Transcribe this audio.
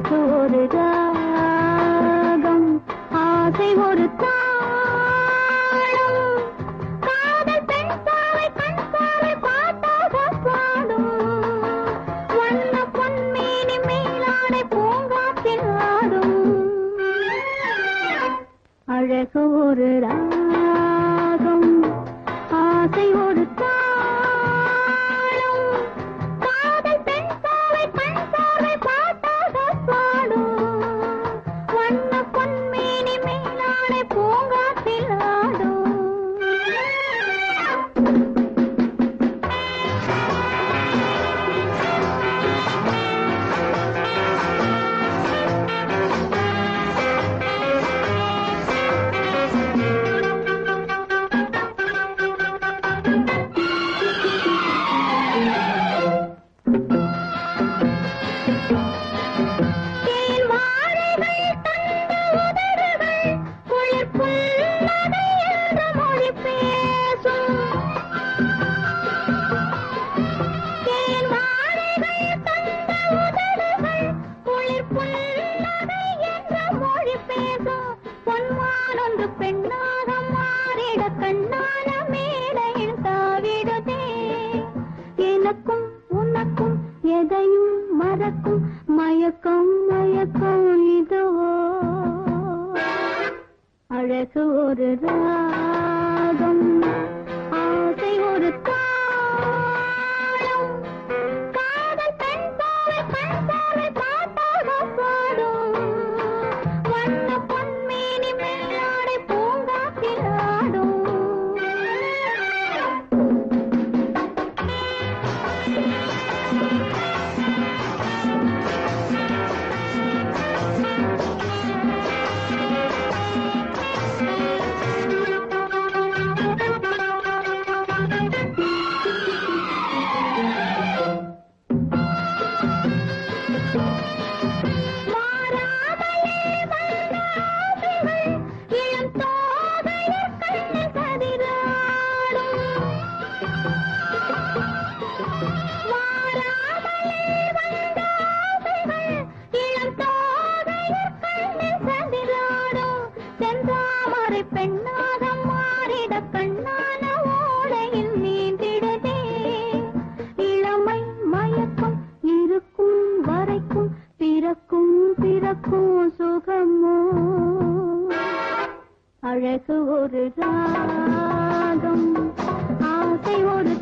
அழகு ஒரு ராகம் ஆசை ஒரு தாளம் காதல் பெண் பாவை கண் பாவை பாட்டாக பாடும் வண்ண பொன்மேனி மேலாடை பூங்காற்றில் ஆடும் அழகு ஒரு ராகம் ஆசை ஒரு தாளம் காதல் பெண் பாவை கண் பாவை பாட்டாக பாடும் வண்ண பொன்மேனி மேலாடை பூங்காற்றில் ஆடும் தேன் வாழைகள் தந்த உதடுகள் குளிர் புன்னகை என்ற மொழி பேசும் தேன் வாழைகள் தந்த உதடுகள் குளிர் புன்னகை என்ற மொழி பேசும் பொன்மானொன்று பெண்ணாக மாறிட கண்ணான மேடையில் தாவிடுதே எனக்கும் உனக்கும் எதையும் மறக்கும் மயக்கம் மயக்கம் இதோ அழகு ஒரு ராகம் ஆசை ஒரு தாளம் காதல் பெண் பாவை கண் பாவை பாட்டாக பாடும் வண்ண பொன்மேனி மேலாடை பூங்காற்றில் ஆடும் மாறாமலே வந்த ஆசைகள் இளம் தோகையர் கண்ணில் கதிராடும். மாறாமலே வந்த ஆசைகள் இளம் தோகையர் கண்ணில் கதிராடும். செந்தாமரை பெண்ணாக மாறிட கண்ணான ஓடையில் நீந்திடுதே இளமை மயக்கம் இருக்கும் வரைக்கும் பிறக்கும் பிறக்கும் சுகமோ அழகு ஒரு ராகம் ஆசை ஒரு